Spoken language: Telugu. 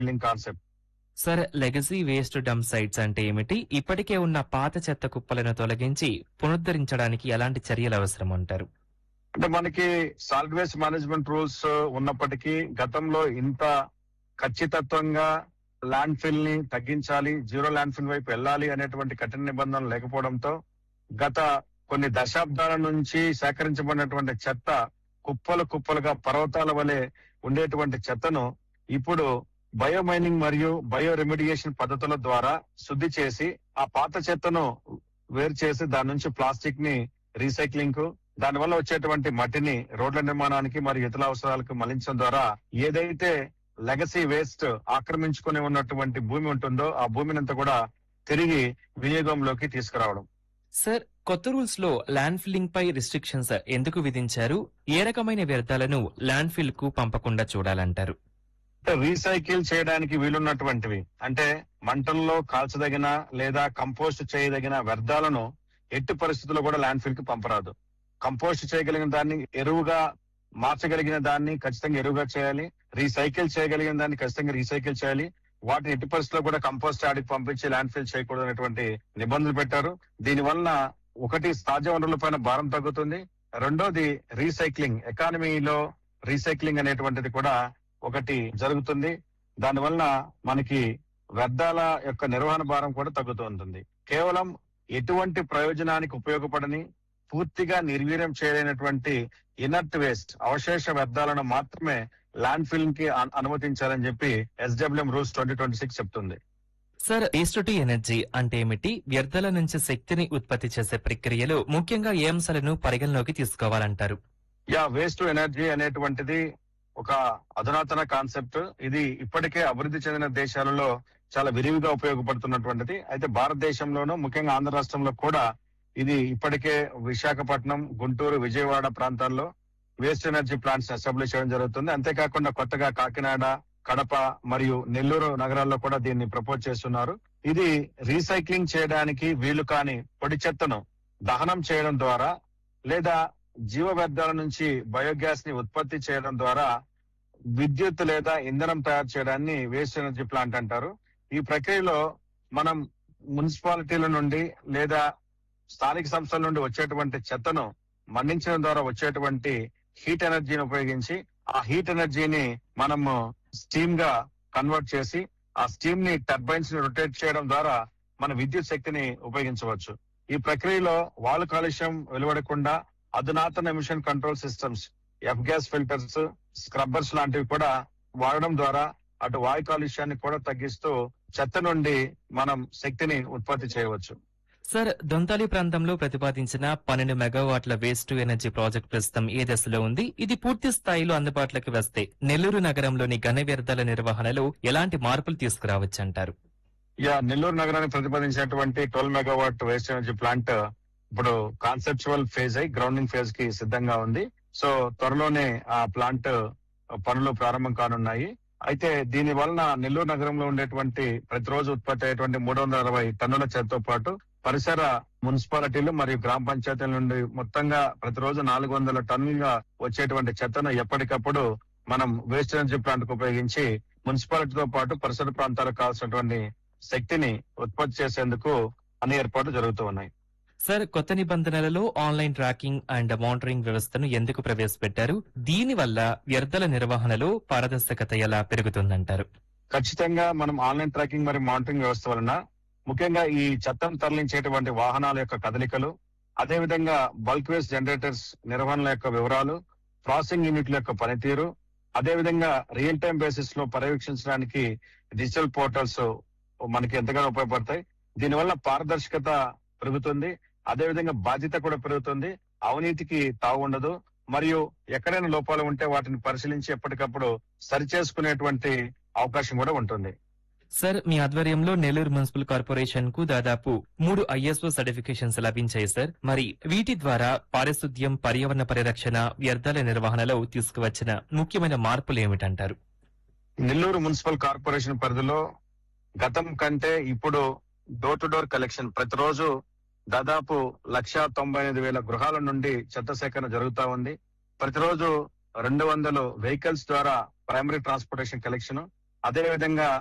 recycling concept sir legacy waste dump sites అంటే ఏమిటి ఇప్పటికే ఉన్న పాత చెత్త కుప్పలను తొలగించి పునరుద్ధరించడానికి ఎలాంటి చర్యలు అవసరం అంటారు అంటే మనకి సాలిడ్ వేస్ట్ మేనేజ్మెంట్ రూల్స్ ఉన్నప్పటికీ గతంలో ఇంత ఖచ్చితత్వంగా ల్యాండ్ ఫిల్ ని తగ్గించాలి జీరో ల్యాండ్ ఫిల్ వైపు వెళ్ళాలి అనేటువంటి కఠిన నిబంధనలు లేకపోవడంతో గత కొన్ని దశాబ్దాల నుంచి సేకరించబడినటువంటి చెత్త కుప్పలు కుప్పలుగా పర్వతాల వలె ఉండేటువంటి చెత్తను ఇప్పుడు బయోమైనింగ్ మరియు బయో రెమిడియేషన్ పద్ధతుల ద్వారా శుద్ధి చేసి ఆ పాత చెత్తను వేరు చేసి దాని నుంచి ప్లాస్టిక్ ని రీసైక్లింగ్ కు దానివల్ల వచ్చేటువంటి మట్టిని రోడ్ల నిర్మాణానికి మరియు ఇతర అవసరాలకు మళ్లించడం ద్వారా ఏదైతే లెగసీ వేస్ట్ ఆక్రమించుకుని ఉన్నటువంటి భూమి ఉంటుందో ఆ భూమినంతా కూడా తిరిగి వినియోగంలోకి తీసుకురావడం సార్ కొత్త రూల్స్ లో ల్యాండ్ ఫిల్లింగ్ పై రిస్ట్రిక్షన్స్ ఎందుకు విధించారు ఏ రకమైన వ్యర్థాలను ల్యాండ్ ఫిల్ కు పంపకుండా చూడాలంటారు అంటే రీసైకిల్ చేయడానికి వీలున్నటువంటివి అంటే మంటల్లో కాల్చదగిన లేదా కంపోస్ట్ చేయదగిన వ్యర్థాలను ఎట్టి పరిస్థితుల్లో కూడా ల్యాండ్ ఫిల్ కి పంపరాదు కంపోస్ట్ చేయగలిగిన దాన్ని ఎరువుగా మార్చగలిగిన దాన్ని ఖచ్చితంగా ఎరువుగా చేయాలి రీసైకిల్ చేయగలిగిన దాన్ని ఖచ్చితంగా రీసైకిల్ చేయాలి వాటిని ఎట్టి పరిస్థితుల్లో కూడా కంపోస్ట్ యార్డ్కి పంపించి ల్యాండ్ ఫిల్ చేయకూడదు అనేటువంటి నిబంధనలు పెట్టారు దీని వలన ఒకటి సహజ వనరుల పైన భారం తగ్గుతుంది రెండోది రీసైక్లింగ్ ఎకానమీలో రీసైక్లింగ్ అనేటువంటిది కూడా ఒకటి జరుగుతుంది దానివల్ల మనకి వ్యర్థాల యొక్క నిర్వహణ భారం కూడా తగ్గుతూ ఉంటుంది కేవలం ఎటువంటి ప్రయోజనానికి ఉపయోగపడని పూర్తిగా నిర్వీర్యం చేయలేనటువంటి ఇనర్ట్ వేస్ట్ అవశేష వ్యర్థాలను మాత్రమే ల్యాండ్ ఫిల్ కి అను- అనుమతించాలని చెప్పి SWM rules twenty twenty six చెప్తుంది సార్ వేస్ట్ టు ఎనర్జీ అంటే ఏమిటి వ్యర్థాల నుంచి శక్తిని ఉత్పత్తి చేసే ప్రక్రియలో ముఖ్యంగా ఏ అంశాలను పరిగణలోకి తీసుకోవాలంటారు యా వేస్ట్ టు ఎనర్జీ అనేటువంటిది ఒక అధునాతన కాన్సెప్ట్ ఇది ఇప్పటికే అభివృద్ధి చెందిన దేశాలలో చాలా విరివిగా ఉపయోగపడుతున్నటువంటిది అయితే భారతదేశంలోనూ ముఖ్యంగా ఆంధ్ర రాష్ట్రంలో కూడా ఇది ఇప్పటికే విశాఖపట్నం గుంటూరు విజయవాడ ప్రాంతాల్లో వేస్ట్ ఎనర్జీ ప్లాంట్స్ ఎస్టాబ్లిష్ చేయడం జరుగుతుంది అంతేకాకుండా కొత్తగా కాకినాడ కడప మరియు నెల్లూరు నగరాల్లో కూడా దీన్ని ప్రపోజ్ చేస్తున్నారు ఇది రీసైక్లింగ్ చేయడానికి వీలు కాని పొడి చెత్తను దహనం చేయడం ద్వారా లేదా జీవ వ్యర్థాల నుంచి బయోగ్యాస్ ని ఉత్పత్తి చేయడం ద్వారా విద్యుత్ లేదా ఇంధనం తయారు చేయడాన్ని వేస్ట్ ఎనర్జీ ప్లాంట్ అంటారు ఈ ప్రక్రియలో మనం మున్సిపాలిటీల నుండి లేదా స్థానిక సంస్థల నుండి వచ్చేటువంటి చెత్తను మండించడం ద్వారా వచ్చేటువంటి హీట్ ఎనర్జీని ఉపయోగించి ఆ హీట్ ఎనర్జీని మనము స్టీమ్ గా కన్వర్ట్ చేసి ఆ స్టీమ్ ని టర్బైన్స్ ని రొటేట్ చేయడం ద్వారా మన విద్యుత్ శక్తిని ఉపయోగించవచ్చు ఈ ప్రక్రియలో వాయు కాలుష్యం వెలువడకుండా అధునాతన emission control systems F gas filters scrubbers లాంటివి కూడా వాడడం ద్వారా అటు వాయు కాలుష్యాన్ని కూడా తగ్గిస్తూ చెత్త నుండి మనం శక్తిని ఉత్పత్తి చేయవచ్చు సార్ దొంతాలి ప్రాంతంలో ప్రతిపాదించిన పన్నెండు మెగావాట్ల వేస్ట్ టు ఎనర్జీ ప్రాజెక్ట్ ప్రస్తుతం ఏ దశలో ఉంది ఇది పూర్తి స్థాయిలో అందుబాటులోకి వస్తే నెల్లూరు నగరంలోని ఘన వ్యర్థాల నిర్వహణలో ఎలాంటి మార్పులు తీసుకురావచ్చంటారు యా నెల్లూరు నగరానికి ప్రతిపాదించినటువంటి twelve megawatt waste energy plant ఇప్పుడు కాన్సెప్చువల్ ఫేజ్ అయి గ్రౌండింగ్ ఫేజ్ కి సిద్ధంగా ఉంది సో త్వరలోనే ఆ ప్లాంట్ పనులు ప్రారంభం కానున్నాయి అయితే దీని వలన నెల్లూరు నగరంలో ఉండేటువంటి ప్రతిరోజు ఉత్పత్తి అయ్యేటువంటి మూడు వందల అరవై టన్నుల చెత్తతో పాటు పరిసర మున్సిపాలిటీలు మరియు గ్రామ పంచాయతీల నుండి మొత్తంగా ప్రతిరోజు నాలుగు వందల టన్నులుగా వచ్చేటువంటి చెత్తను ఎప్పటికప్పుడు మనం వేస్ట్ ఎనర్జీ ప్లాంట్ కు ఉపయోగించి మున్సిపాలిటీతో పాటు పరిసర ప్రాంతాలకు కావాల్సినటువంటి శక్తిని ఉత్పత్తి చేసేందుకు అన్ని ఏర్పాట్లు జరుగుతూ ఉన్నాయి సార్ కొత్త నిబంధనలలో ఆన్లైన్ ట్రాకింగ్ అండ్ మానిటరింగ్ వ్యవస్థను ఎందుకు ప్రవేశపెట్టారు దీని వల్ల వ్యర్థాల నిర్వహణలో పారదర్శకత ఎలా పెరుగుతుందంటారు ఖచ్చితంగా మనం ఆన్లైన్ ట్రాకింగ్ మరియు మానిటరింగ్ వ్యవస్థ వలన ముఖ్యంగా ఈ చెత్తను తరలించేటువంటి వాహనాల యొక్క కదలికలు అదేవిధంగా బల్క్ వేస్ట్ జనరేటర్స్ నిర్వహణల యొక్క వివరాలు ప్రాసెసింగ్ యూనిట్ల యొక్క పనితీరు అదేవిధంగా రియల్ టైం బేసిస్ లో పర్యవేక్షించడానికి డిజిటల్ పోర్టల్స్ మనకి ఎంతగానో ఉపయోగపడతాయి దీనివల్ల పారదర్శకత పెరుగుతుంది అదేవిధంగా బాధ్యత కూడా పెరుగుతుంది అవినీతికి తావు ఉండదు మరియు ఎక్కడైనా లోపాలు ఉంటే వాటిని పరిశీలించి ఎప్పటికప్పుడు సరిచేసుకునేటువంటి అవకాశం కూడా ఉంటుంది సార్ మీ ఆధ్వర్యంలో నెల్లూరు మున్సిపల్ కార్పొరేషన్ కు దాదాపు మూడు ఐఎస్ఓ సర్టిఫికేషన్స్ లభించాయి సార్ మరి వీటి ద్వారా పారిశుద్ధ్యం పర్యావరణ పరిరక్షణ వ్యర్థాల నిర్వహణలో తీసుకువచ్చిన ముఖ్యమైన మార్పులు ఏమిటంటారు నెల్లూరు మున్సిపల్ కార్పొరేషన్ పరిధిలో గతం కంటే ఇప్పుడు డోర్ టు డోర్ కలెక్షన్ ప్రతిరోజు దాదాపు లక్ష తొంభై ఎనిమిది వేల గృహాల నుండి చెత్త సేకరణ జరుగుతా ఉంది ప్రతిరోజు రెండు వందలు వెహికల్స్ ద్వారా ప్రైమరీ ట్రాన్స్పోర్టేషన్ కలెక్షన్ అదే విధంగా